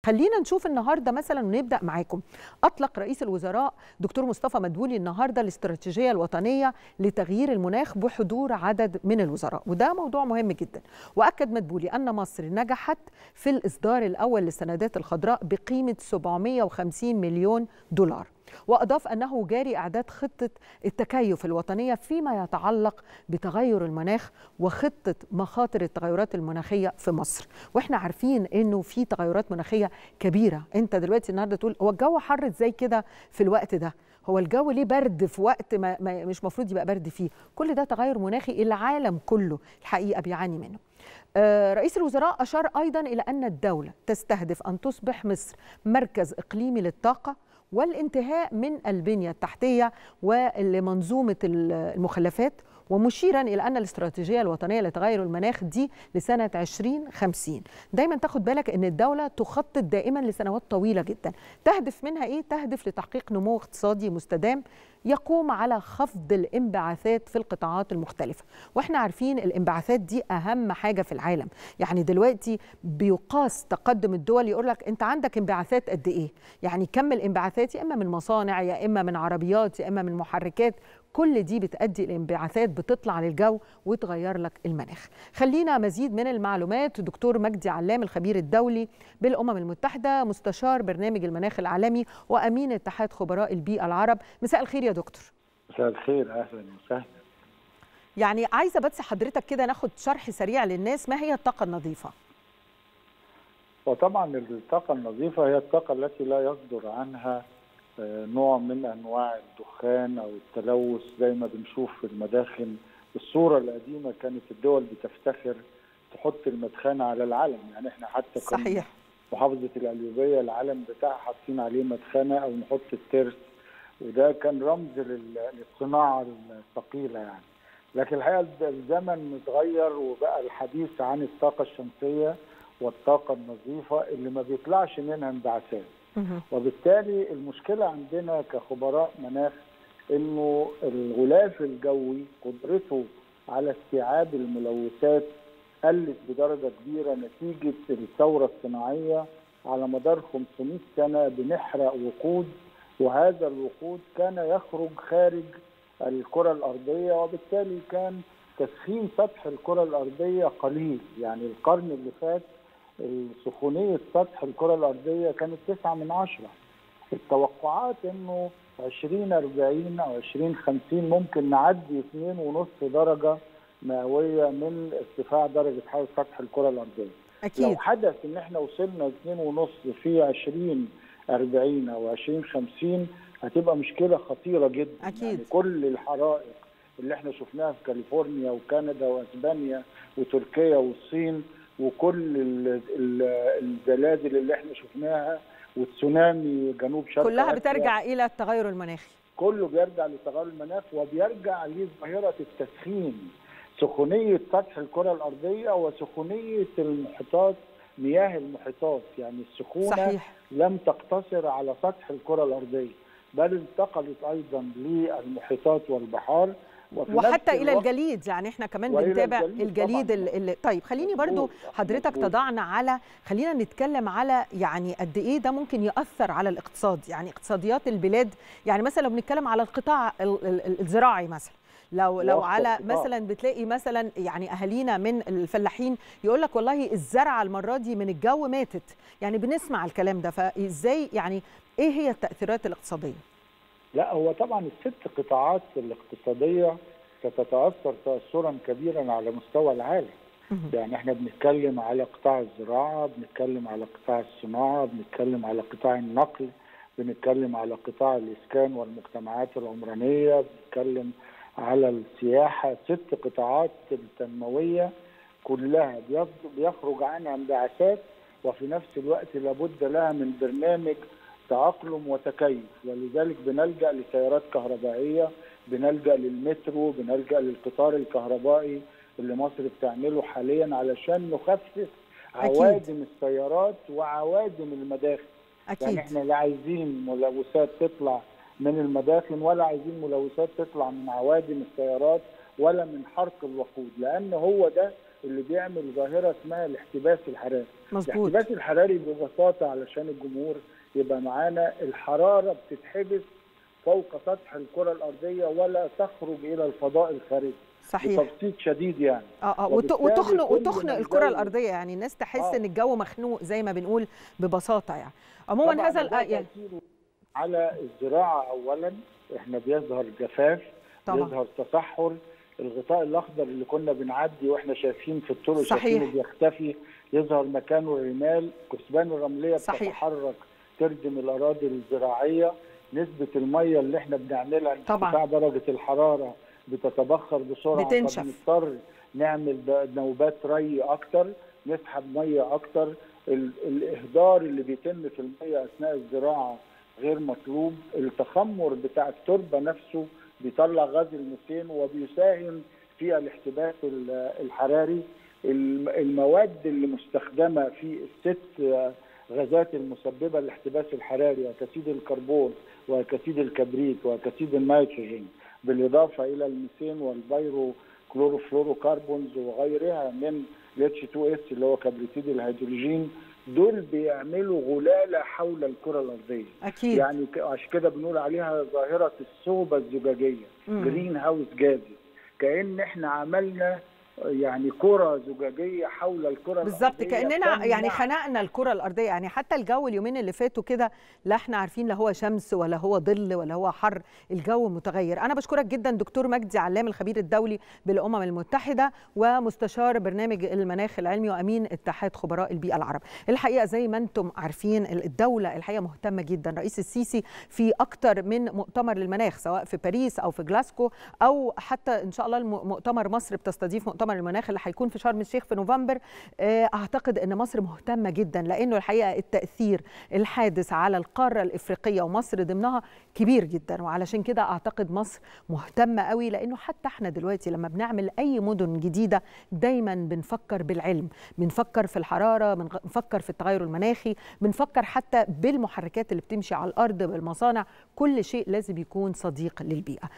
خلينا نشوف النهارده مثلا ونبدا معاكم اطلق رئيس الوزراء دكتور مصطفى مدبولي النهارده الاستراتيجيه الوطنيه لتغيير المناخ بحضور عدد من الوزراء وده موضوع مهم جدا واكد مدبولي ان مصر نجحت في الاصدار الاول للسندات الخضراء بقيمه 750 مليون دولار واضاف انه جاري اعداد خطه التكيف الوطنيه فيما يتعلق بتغير المناخ وخطه مخاطر التغيرات المناخيه في مصر واحنا عارفين انه في تغيرات مناخيه كبيره انت دلوقتي النهارده تقول هو الجو حر ازاي كده في الوقت ده هو الجو ليه برد في وقت ما, ما مش مفروض يبقى برد فيه كل ده تغير مناخي العالم كله الحقيقه بيعاني منه رئيس الوزراء أشار أيضا إلى أن الدولة تستهدف أن تصبح مصر مركز إقليمي للطاقة والانتهاء من البنية التحتية ولمنظومة المخلفات ومشيرا إلى أن الاستراتيجية الوطنية لتغير المناخ دي لسنة 2050 دايما تاخد بالك أن الدولة تخطط دائما لسنوات طويلة جدا تهدف منها إيه؟ تهدف لتحقيق نمو اقتصادي مستدام يقوم على خفض الانبعاثات في القطاعات المختلفة واحنا عارفين الانبعاثات دي أهم حاجة في العالم يعني دلوقتي بيقاس تقدم الدول يقول لك أنت عندك انبعاثات قد إيه يعني كم الانبعاثات يا إما من مصانع يا إما من عربيات يا إما من محركات كل دي بتؤدي لانبعاثات بتطلع للجو وتغير لك المناخ خلينا مزيد من المعلومات دكتور مجدي علام الخبير الدولي بالأمم المتحدة مستشار برنامج المناخ العالمي وأمين اتحاد خبراء البيئة العرب مساء الخير يا دكتور مساء الخير أهلا وسهلا يعني عايزة بس حضرتك كده ناخد شرح سريع للناس ما هي الطاقة النظيفة وطبعا الطاقة النظيفة هي الطاقة التي لا يصدر عنها نوع من انواع الدخان او التلوث زي ما بنشوف في المداخن الصوره القديمه كانت الدول بتفتخر تحط المدخنه على العلم يعني احنا حتى صحيح محافظه القليوبيه العلم بتاعها حاطين عليه مدخنه او نحط الترس وده كان رمز للصناعه الثقيله يعني لكن الحقيقه الزمن اتغير وبقى الحديث عن الطاقه الشمسيه والطاقه النظيفه اللي ما بيطلعش منها انبعاثات وبالتالي المشكله عندنا كخبراء مناخ انه الغلاف الجوي قدرته على استيعاب الملوثات قلت بدرجه كبيره نتيجه الثوره الصناعيه على مدار 500 سنه بنحرق وقود وهذا الوقود كان يخرج خارج الكره الارضيه وبالتالي كان تسخين سطح الكره الارضيه قليل يعني القرن اللي فات سخونية سطح الكرة الأرضية كانت تسعة من عشرة التوقعات أنه 2040 أو 2050 ممكن نعدي اثنين ونص درجة مئوية من ارتفاع درجة حرارة سطح الكرة الأرضية أكيد. لو حدث ان احنا وصلنا اثنين ونص في 2040 او 2050 هتبقى مشكلة خطيرة جدا أكيد. يعني كل الحرائق اللي احنا شفناها في كاليفورنيا وكندا واسبانيا وتركيا والصين وكل الزلازل اللي احنا شفناها والتسونامي جنوب شرق كلها آسيا، بترجع الى التغير المناخي كله بيرجع لتغير المناخ وبيرجع لظاهره التسخين سخونيه سطح الكره الارضيه وسخونيه المحيطات مياه المحيطات يعني السخونه صحيح لم تقتصر على سطح الكره الارضيه بل انتقلت ايضا للمحيطات والبحار وفي وحتى نفس الى الوقت الجليد يعني احنا كمان وإلى بنتابع الجليد الجليد طبعاً. ال- اللي طيب خليني برضو مظبوط، حضرتك مظبوط. تضعنا على خلينا نتكلم على يعني قد ايه ده ممكن ياثر على الاقتصاد يعني اقتصاديات البلاد يعني مثلا لو بنتكلم على القطاع ال- ال- الزراعي مثلا لو لو وسط على القطاع. مثلا بتلاقي مثلا يعني اهالينا من الفلاحين يقول لك والله الزرعه المره دي من الجو ماتت يعني بنسمع الكلام ده فازاي يعني ايه هي التاثيرات الاقتصاديه لا هو طبعا الست قطاعات الاقتصاديه ستتاثر تاثرا كبيرا على مستوى العالم مهم. يعني احنا بنتكلم على قطاع الزراعه بنتكلم على قطاع الصناعه بنتكلم على قطاع النقل بنتكلم على قطاع الاسكان والمجتمعات العمرانيه بنتكلم على السياحه ست قطاعات التنمويه كلها بيص- بيخرج عنها انبعاثات وفي نفس الوقت لابد لها من برنامج تأقلم وتكيف ولذلك بنلجأ لسيارات كهربائية بنلجأ للمترو بنلجأ للقطار الكهربائي اللي مصر بتعمله حاليا علشان نخفف أكيد. عوادم السيارات وعوادم المداخل يعني اكيد احنا لا عايزين ملوثات تطلع من المداخن ولا عايزين ملوثات تطلع من عوادم السيارات ولا من حرق الوقود لان هو ده اللي بيعمل ظاهره اسمها الاحتباس الحراري مظبوط الاحتباس الحراري ببساطه علشان الجمهور يبقى معانا الحراره بتتحبس فوق سطح الكره الارضيه ولا تخرج الى الفضاء الخارجي صحيح بتبسيط شديد يعني اه اه وت- وبالتالي وتخنق كل وتخنق ما الكره الجو- الارضيه يعني الناس تحس آه. ان الجو مخنوق زي ما بنقول ببساطه يعني عموما طبعاً هذا ده الآ- يعني تأثيره على الزراعه اولا احنا بيظهر جفاف طبعا يظهر تصحر الغطاء الاخضر اللي كنا بنعدي واحنا شايفين في الطرق صحيح. شايفينه بيختفي يظهر مكانه الرمال كثبان الرمليه صحيح. بتتحرك تردم الاراضي الزراعيه نسبه الميه اللي احنا بنعملها طبعاً. ارتفاع درجه الحراره بتتبخر بسرعه بتنشف. فبنضطر نعمل ب- نوبات ري اكتر نسحب ميه اكتر ال- الاهدار اللي بيتم في الميه اثناء الزراعه غير مطلوب التخمر بتاع التربه نفسه بيطلع غاز الميثين وبيساهم في الاحتباس ال- الحراري الم- المواد اللي مستخدمه في الست آه، غازات المسببه للاحتباس الحراري وكسيد الكربون وكسيد الكبريت وكسيد النيتروجين بالاضافه الى الميثين والبيرو كلوروفلوروكربونز وغيرها من ال H2S اللي هو كبريتيد الهيدروجين دول بيعملوا غلاله حول الكره الارضيه اكيد يعني ك- عشان كده بنقول عليها ظاهره الصوبه الزجاجيه مم. جرين هاوس جازي كان احنا عملنا يعني كره زجاجيه حول الكره بالظبط الأرضية كاننا تمنع يعني خنقنا الكره الارضيه يعني حتى الجو اليومين اللي فاتوا كده لا احنا عارفين لا هو شمس ولا هو ظل ولا هو حر الجو متغير انا بشكرك جدا دكتور مجدي علام الخبير الدولي بالامم المتحده ومستشار برنامج المناخ العلمي وامين اتحاد خبراء البيئه العرب الحقيقه زي ما انتم عارفين الدوله الحقيقه مهتمه جدا رئيس السيسي في اكتر من مؤتمر للمناخ سواء في باريس او في جلاسكو او حتى ان شاء الله الم- مؤتمر مصر بتستضيف مؤتمر المناخ اللي هيكون في شرم الشيخ في نوفمبر آه، اعتقد ان مصر مهتمه جدا لانه الحقيقه التاثير الحادث على القاره الافريقيه ومصر ضمنها كبير جدا وعلشان كده اعتقد مصر مهتمه قوي لانه حتى احنا دلوقتي لما بنعمل اي مدن جديده دايما بنفكر بالعلم بنفكر في الحراره بنغ- بنفكر في التغير المناخي بنفكر حتى بالمحركات اللي بتمشي على الارض بالمصانع كل شيء لازم يكون صديق للبيئه